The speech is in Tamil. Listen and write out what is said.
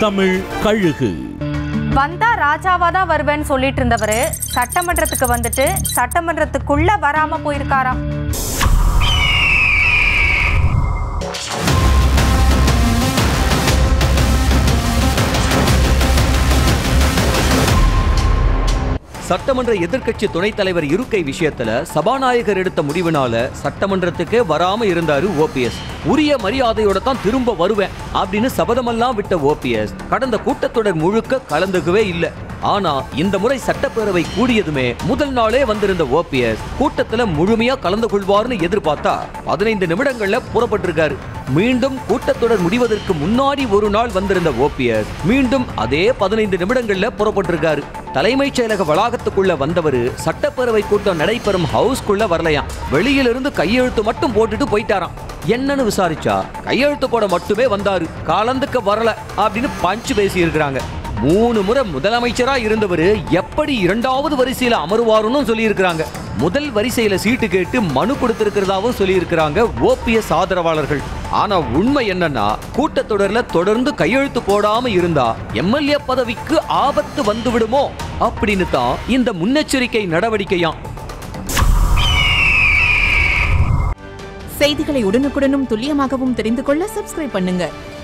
தமிழ் கழுகு வந்தா ராஜாவா தான் வருவேன்னு சொல்லிட்டு இருந்தவரு சட்டமன்றத்துக்கு வந்துட்டு சட்டமன்றத்துக்குள்ள வராம போயிருக்காராம் சட்டமன்ற எதிர்க்கட்சி துணைத் தலைவர் இருக்கை விஷயத்துல சபாநாயகர் எடுத்த முடிவுனால சட்டமன்றத்துக்கே வராம இருந்தாரு ஓபிஎஸ் உரிய மரியாதையோட தான் திரும்ப வருவேன் அப்படின்னு சபதமெல்லாம் விட்ட ஓபிஎஸ் கடந்த கூட்டத்தொடர் முழுக்க கலந்துக்கவே இல்ல ஆனா இந்த முறை சட்டப்பேரவை கூடியதுமே முதல் நாளே வந்திருந்த ஓபிஎஸ் கூட்டத்துல முழுமையா கலந்து கொள்வார்னு எதிர்பார்த்தா பதினைந்து நிமிடங்கள்ல புறப்பட்டிருக்காரு மீண்டும் கூட்டத்தொடர் முடிவதற்கு முன்னாடி ஒரு நாள் வந்திருந்த ஓபிஎஸ் மீண்டும் அதே பதினைந்து நிமிடங்கள்ல புறப்பட்டிருக்காரு தலைமைச் செயலக வளாகத்துக்குள்ள வந்தவரு சட்டப்பேரவை கூட்டம் நடைபெறும் ஹவுஸ்க்குள்ள வரலையாம் வெளியிலிருந்து கையெழுத்து மட்டும் போட்டுட்டு போயிட்டாராம் என்னன்னு விசாரிச்சா கையெழுத்து போட மட்டுமே வந்தாரு கலந்துக்க வரல அப்படின்னு பஞ்சு பேசி இருக்கிறாங்க மூணு முறை முதலமைச்சரா இருந்தவர் எப்படி இரண்டாவது வரிசையில அமருவாருன்னு சொல்லி முதல் வரிசையில சீட்டு கேட்டு மனு கொடுத்திருக்கிறதாவும் சொல்லி இருக்கிறாங்க ஓபிஎஸ் ஆதரவாளர்கள் ஆனா உண்மை என்னன்னா கூட்டத்தொடர்ல தொடர்ந்து கையெழுத்து போடாம இருந்தா எம்எல்ஏ பதவிக்கு ஆபத்து வந்து விடுமோ அப்படின்னு தான் இந்த முன்னெச்சரிக்கை நடவடிக்கையாம் செய்திகளை உடனுக்குடனும் துல்லியமாகவும் தெரிந்து கொள்ள சப்ஸ்கிரைப் பண்ணுங்க